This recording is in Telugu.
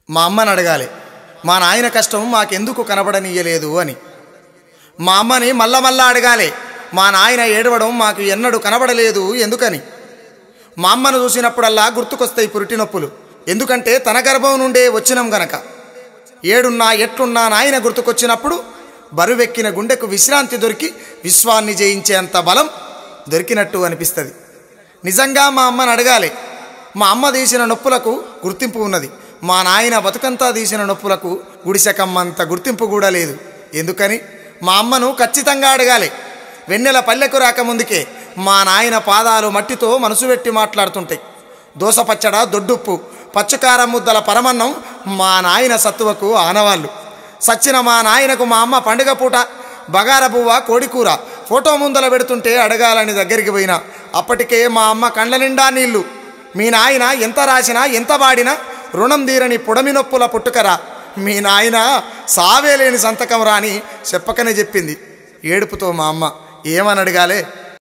మా అమ్మని అడగాలి మా నాయన కష్టం మాకెందుకు కనబడనీయలేదు అని మా అమ్మని మల్ల మళ్ళా అడగాలి మా నాయన ఏడవడం మాకు ఎన్నడూ కనబడలేదు ఎందుకని మా అమ్మను చూసినప్పుడల్లా గుర్తుకొస్తాయి పురిటి నొప్పులు ఎందుకంటే తన గర్భం నుండే వచ్చినాం గనక ఏడున్నా ఎట్లున్నా నాయన గుర్తుకొచ్చినప్పుడు బరువెక్కిన గుండెకు విశ్రాంతి దొరికి విశ్వాన్ని జయించేంత బలం దొరికినట్టు అనిపిస్తుంది నిజంగా మా అమ్మని అడగాలి మా అమ్మ తీసిన నొప్పులకు గుర్తింపు ఉన్నది మా నాయన బతుకంతా తీసిన నొప్పులకు గుడిసెకమ్మంత గుర్తింపు కూడా లేదు ఎందుకని మా అమ్మను ఖచ్చితంగా అడగాలి వెన్నెల పల్లెకు రాకముందుకే మా నాయన పాదాలు మట్టితో మనసు పెట్టి మాట్లాడుతుంటాయి దోస పచ్చడ దొడ్డుప్పు పచ్చకారం ముద్దల పరమన్నం మా నాయన సత్తువకు ఆనవాళ్ళు సచ్చిన మా నాయనకు మా అమ్మ పండుగ పూట బగార బువ్వ కోడికూర ఫోటో ముందల పెడుతుంటే అడగాలని దగ్గరికి పోయినా అప్పటికే మా అమ్మ కండ్ల నిండా నీళ్లు మీ నాయన ఎంత రాసినా ఎంత వాడినా రుణం తీరని పొడమి నొప్పుల పుట్టుకరా మీ నాయన సావే లేని సంతకం రాని చెప్పకనే చెప్పింది ఏడుపుతో మా అమ్మ ఏమని అడగాలే